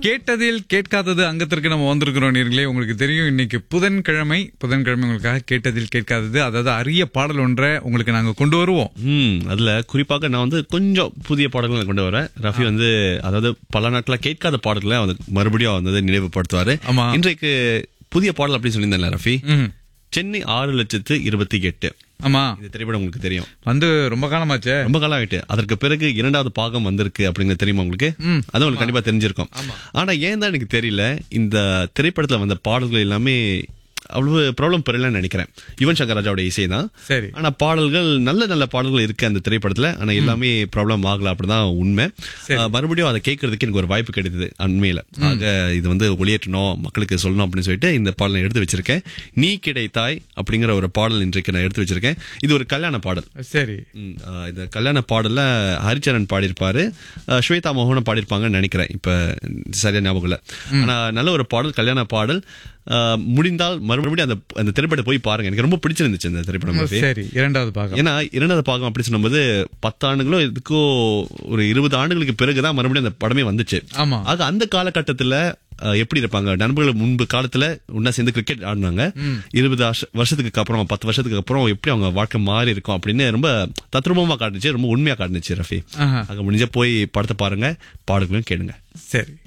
கேட்டதில் கேட்காதது அங்கத்திற்கு நம்ம வந்திருக்கிறோம் நேர்களே உங்களுக்கு தெரியும் இன்னைக்கு புதன்கிழமை புதன்கிழமை உங்களுக்காக கேட்டதில் கேட்காதது அதாவது அரிய பாடல் ஒன்றை உங்களுக்கு நாங்க கொண்டு வருவோம் ம் அதுல குறிப்பாக நான் வந்து கொஞ்சம் புதிய பாடல்களை கொண்டு வரேன் ரஃபி வந்து அதாவது பல நாட்களா கேட்காத பாடல்களை வந்து மறுபடியும் வந்து நினைவுபடுத்துவாரு ஆமா. இன்றைக்கு புதிய பாடல் அப்படின்னு சொல்லியிருந்தேன்ல ரஃபி ம். சென்னை ஆறு லட்சத்து இருபத்தி எட்டு ஆமா இந்த திரைப்படம் உங்களுக்கு தெரியும் வந்து ரொம்ப காலமாச்சே ரொம்ப காலம் ஆயிட்டு அதற்கு பிறகு இரண்டாவது பாகம் வந்திருக்கு அப்படிங்கிறது தெரியுமா உங்களுக்கு அது உங்களுக்கு கண்டிப்பா தெரிஞ்சிருக்கும் ஆனா ஏன் தான் எனக்கு தெரியல இந்த திரைப்படத்துல வந்த பாடல்கள் எல்லாமே அவ்வளவு ப்ராப்ளம் பெறலன்னு நினைக்கிறேன் யுவன் சங்கர் ராஜாவோட இசை தான் சரி ஆனா பாடல்கள் நல்ல நல்ல பாடல்கள் இருக்கு அந்த திரைப்படத்துல ஆனா எல்லாமே ப்ராப்ளம் ஆகல அப்படிதான் உண்மை ஆஹ் மறுபடியும் அதை கேட்கறதுக்கு எனக்கு ஒரு வாய்ப்பு கிடைத்தது அண்மையில ஆக இது வந்து ஒளியேற்றணும் மக்களுக்கு சொல்லணும் அப்படின்னு சொல்லிட்டு இந்த பாடலை எடுத்து வச்சிருக்கேன் நீ கிடைத்தாய் அப்படிங்கிற ஒரு பாடல் இன்றைக்கு நான் எடுத்து வச்சிருக்கேன் இது ஒரு கல்யாண பாடல் சரி ம், ஆஹ் இந்த கல்யாண பாடல்ல ஹரிச்சரன் பாடியிருப்பாரு ஆஹ் ஸ்வேதா மோகனும் பாடியிருப்பாங்கன்னு நினைக்கிறேன் இப்ப சரியா ஞாபகம் இல்ல ஆனா நல்ல ஒரு பாடல் கல்யாண பாடல் ஆஹ் முடிந்தால் மறுபடியும் அந்த அந்த திரைப்படத்தை போய் பாருங்க எனக்கு ரொம்ப பிடிச்சிருந்துச்சு அந்த திரைப்படம் ரஃபி. சரி இரண்டாவது பாகம் ஏன்னா இரண்டாவது பாகம் அப்படி சொல்லும்போது பத்து ஆண்டுகளோ இதுக்கோ ஒரு இருபது ஆண்டுகளுக்கு பிறகுதான் மறுபடியும் அந்த படமே வந்துச்சு ஆமா ஆக அந்த காலகட்டத்துல அஹ், எப்படி இருப்பாங்க நண்பர்கள் முன்பு காலத்துல ஒன்னா சேர்ந்து கிரிக்கெட் ஆடினாங்க இருபது வருஷ- வருஷத்துக்கு அப்புறம் பத்து வருஷத்துக்கு அப்புறம் எப்படி அவங்க வாழ்க்கை மாறி இருக்கும் அப்படின்னு ரொம்ப தத்ரூபமா காட்டுச்சு ரொம்ப உண்மையா காட்டுச்சு ரஃபி ஆஹா. அங்க முடிஞ்ச போய் படத்தை பாருங்க பாடல்களையும் கேளுங்க சரி